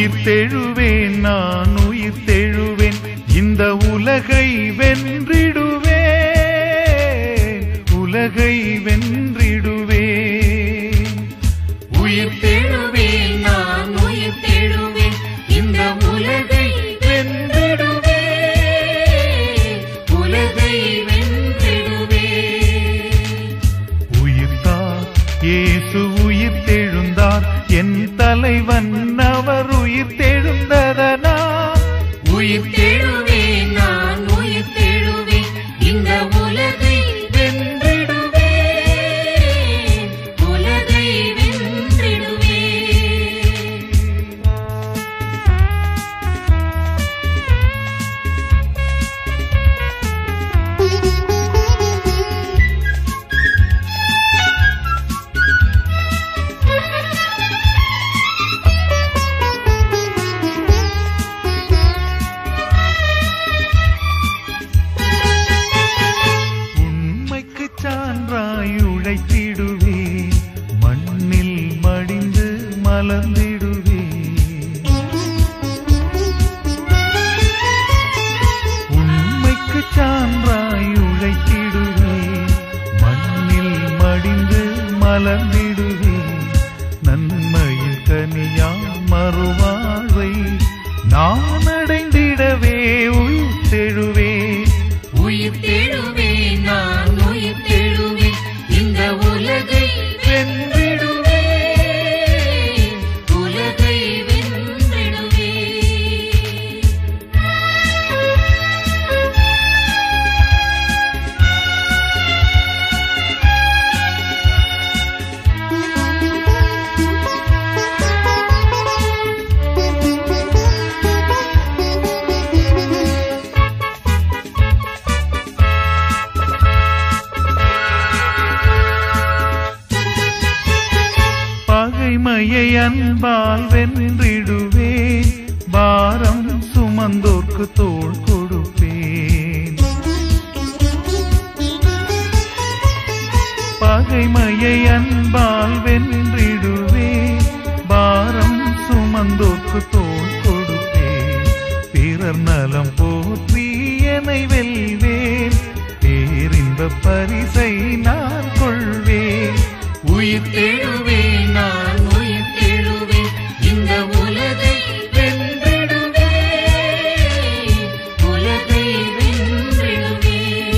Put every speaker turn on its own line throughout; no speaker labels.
உயிர் தெழுவேன் நான் உயிர் தெழுவேன் இந்த உலகை வென்றிடுவேன் உலகை வென்றிடுவேன் உயிர்
தெழுவேன் நான் உயிர் தெழுவேன் இந்த உலகை வென்றிடுவேன் உலகை வென்றிடுவேன்
உயிர்த்தார் இயேசு உயிர் தெழுந்தார் என் தலைவன் அவர் உயிர் தெழுந்ததனா
உயிர் தெழுவேன் நான் உயிர் தெழுவேன் இந்த உலகை வென்றிடுவேன் உலகை வென்றிடுவேன்
உண்மைக்கு சான்றாய் உழைத்திடுவேன் மண்ணில் மடிந்து மலர்ந்திடுவேன் உண்மைக்கு சான்றாய் உழைத்திடுவேன் மண்ணில் மடிந்து மலர்ந்திடுவேன் நன்மையின் கனியா மறுவாழ்வை நான் அடைந்திடவே உயிர் தெழுவேன்
உயிர் தெழுவேன் நான் உயிர் தெழுவேன் இந்த உலகை வென்றிடுவேன் உலகை வென்றிடுவேன்
பகைமையை அன்பால் வென்றிடுவேன் பாரம் சுமந்தோர்க்கு தோள் கொடுப்பேன் பகைமையை அன்பால் வென்றிடுவேன் பாரம் சுமந்தோர்க்கு தோள் கொடுப்பேன் பிறர் நலம் போற்றி என்னை வெல்வேன் பேரின்ப பரிசை நான் கொள்வேன் உயிர்
தெழுவேன் நான் உயிர் தெழுவேன் இந்த உலகை வென்றிடுவேன் உலகை வென்றிடுவேன்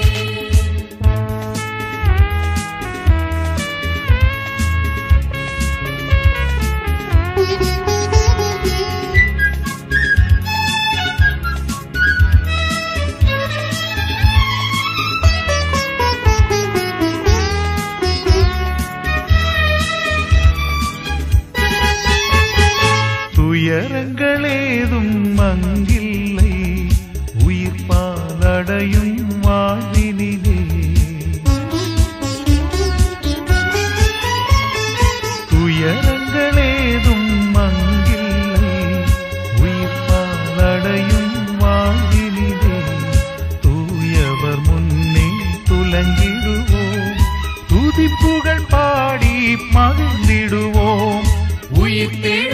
துயரங்களேதும் அங்கில்லை உயிர் பாலடையும் வாழ்வினிலே துயரங்களேதும் அங்கில்லை உயிர் பாலடையும் வாழ்வினிலே தூயவர் முன்னே துலங்கிடுவோம் துதிப்புகள் பாடி மகிழ்ந்திடுவோம்
உயிர் தெழு